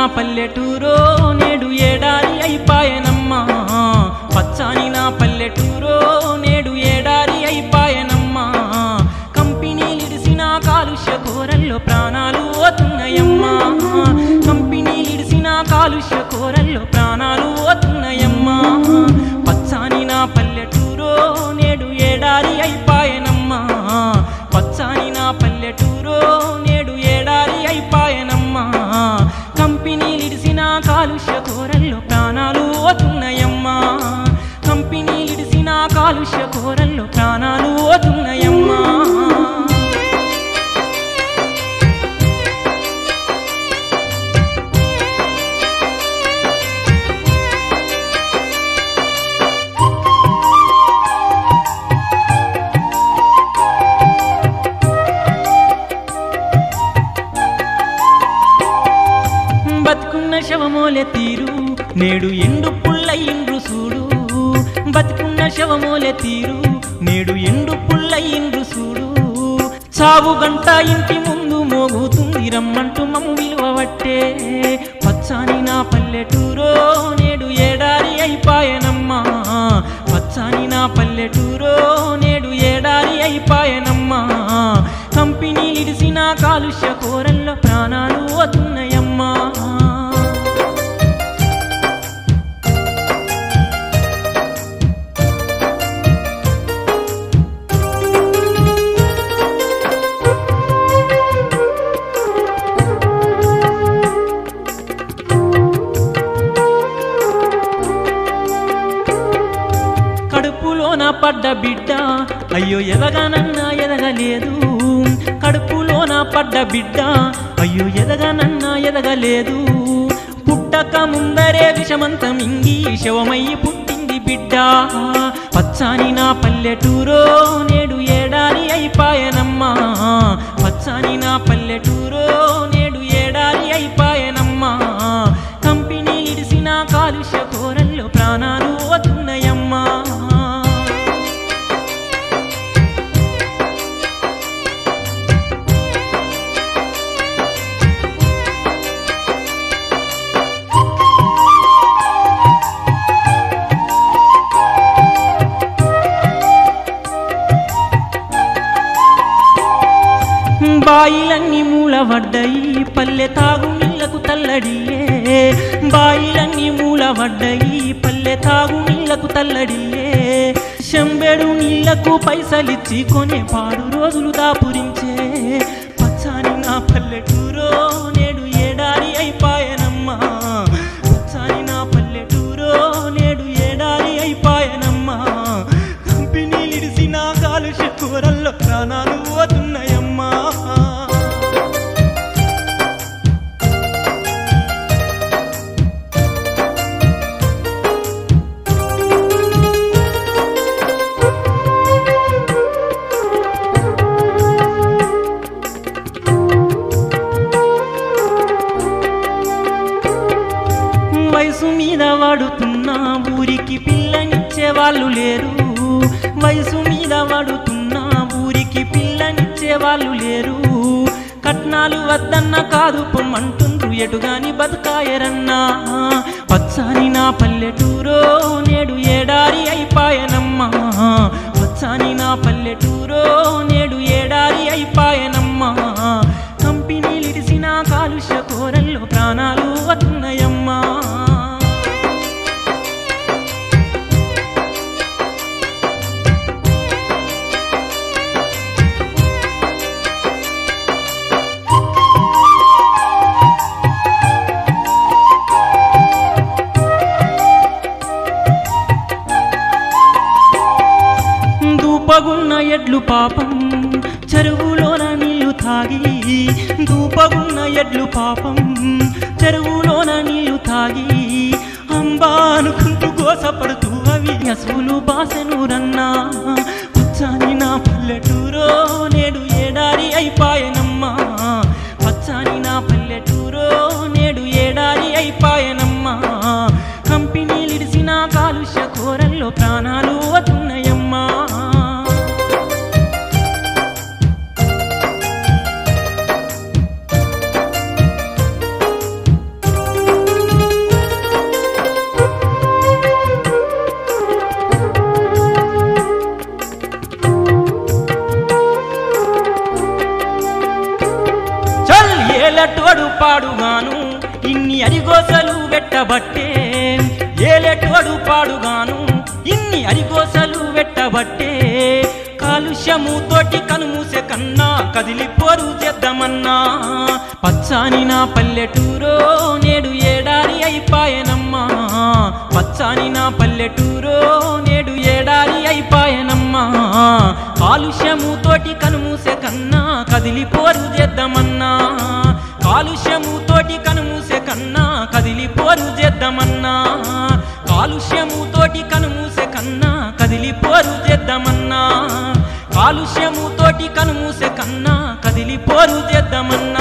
నా పల్లెటూరో నేడు ఏడారి అయిపాయనమ్మా పచ్చాని నా పల్లెటూరో నేడు ఏడారి అయిపాయనమ్మా కంపెనీలిడిసిన కాలుష్య కోరల్లో ప్రాణాలు పోతున్నాయమ్మా కంపెనీలిడిసిన కాలుష్య కోరల్లో ప్రాణాలు పోతున్నాయమ్మా పచ్చాని నా పల్లెటూరో నేడు ఏడారి అయిపాయనమ్మా పచ్చాని నా పల్లెటూరో నేడు ఏడారి అయిపాయనమ్మా కంపెనీలిడిసిన కాలుష్య కోరల్లో ప్రాణాలు పోతున్నాయమ్మా కంపెనీలిడిసిన కాలుష్య కోరల్లో ప్రాణాలు పోతున్నాయమ్మా బతుకున్న శవమోలె తీరు నేడు ఎండు పుల్ల ఇండ్రు చూడు బతుకున్న శవమోలె తీరు నేడు ఎండు పుల్ల ఇండ్రు చూడు చావు గంట ఇంటి ముందు మోగుతుంది రమ్మంటూ మమ్ము విలువబట్టే పచ్చాని నా పల్లెటూరో నేడు ఏడారి అయిపాయనమ్మా పచ్చాని నా పల్లెటూరో నేడు ఏడారి అయిపాయనమ్మా కంపెనీలిడిసిన కాలుష్య కోరల్లో ప్రాణాలు పోతున్నాయమ్మా కడుపులోన పడ్డ బిడ్డ అయ్యో ఎదగానన్నా ఎదగలేదు కడుపులోన పడ్డ బిడ్డ అయ్యో ఎదగానన్నా ఎదగలేదు పుట్టక ముందరే విషమంతం ఇంగి శవమై పుట్టింది బిడ్డ పచ్చాని నా పల్లెటూరో నేడు ఏడారి అయిపాయనమ్మా పచ్చాని నా పల్లెటూరో నేడు ఏడారి అయిపాయనమ్మా కంపెనీ ఇడిసిన కాలుష్య కోరల్లో ప్రాణాలు పోతున్నాయమ్మా బాయిలన్నీ మూలవడ్డాయి పల్లె తాగు నీళ్లకు తల్లడియే బాయిలన్నీ మూలవడ్డాయి పల్లె తాగు నీళ్లకు తల్లడియే శంబెడు నీళ్లకు పైసలిచ్చి కొనే పాడు రోజులు దాపురించే పచ్చాని నా పల్లెటూరో నేడు ఏడారి అయిపాయనమ్మా పచ్చాని నా పల్లెటూరో నేడు ఏడారి అయిపాయనమ్మా కంపెనీలిడిసిన కాలుష్య కూరల్లో ప్రాణాలు పోతున్నాయమ్మా వయసు మీద వాడుతున్నా ఊరికి పిల్లనిచ్చే వాళ్ళు లేరు వయసు మీద వాడుతున్నా ఊరికి పిల్లనిచ్చే వాళ్ళు లేరు కట్నాలు వద్దన్న కాదు పొమ్మంటుండ్రు ఎటుగాని బతుకాయరన్నా పచ్చాని నా పల్లెటూరో నేడు ఏడారి అయిపాయనమ్మా పచ్చాని నా పల్లెటూరో నేడు ఏడారి అయిపాయనమ్మా కంపెనీలిడిసిన కాలుష్య కోరల్లో ప్రాణాలు వస్తున్నాయమ్మా దూపగున్న ఎడ్లు పాపం చెరువులోన నీళ్లు తాగి దూపగున్న ఎడ్లు పాపం చెరువులోన నీళ్లు తాగి అంబా అనుకుంటూ గోసపడుతూ అవి అసలు బాసెను రన్నా పచ్చాని నా పల్లెటూరో నేడు ఏడారి అయిపాయనమ్మా పచ్చాని నా పల్లెటూరో నేడు ఏడారి అయిపాయనమ్మా కంపెనీలిడిసిన కాలుష్య కోరల్లో ప్రాణాలు పోతున్నాయమ్మా ఏలటోడు పాడుగాను ఇన్ని అరిగోసలు వెట్టబట్టే ఏలటోడు పాడుగాను ఇన్ని అరిగోసలు వెట్టబట్టే కాలుష్యము తోటి కనుమూసే కన్నా కదిలిపోరు చేద్దామన్నా పచ్చాని నా పల్లెటూరో నేడు ఏడారి అయిపాయనమ్మా పచ్చాని నా పల్లెటూరో నేడు ఏడారి అయిపాయనమ్మా కాలుష్యము తోటి కనుమూసే కన్నా కదిలిపోరు చేద్దామన్నా కాలుష్యము తోటి కనుమూసే కన్నా కదిలిపోరు చేద్దామన్నా కాలుష్యము తోటి కనుమూసే కన్నా కదిలిపోరు చేద్దామన్నా కాలుష్యము తోటి కనుమూసే కన్నా కదిలిపోరు చేద్దామన్నా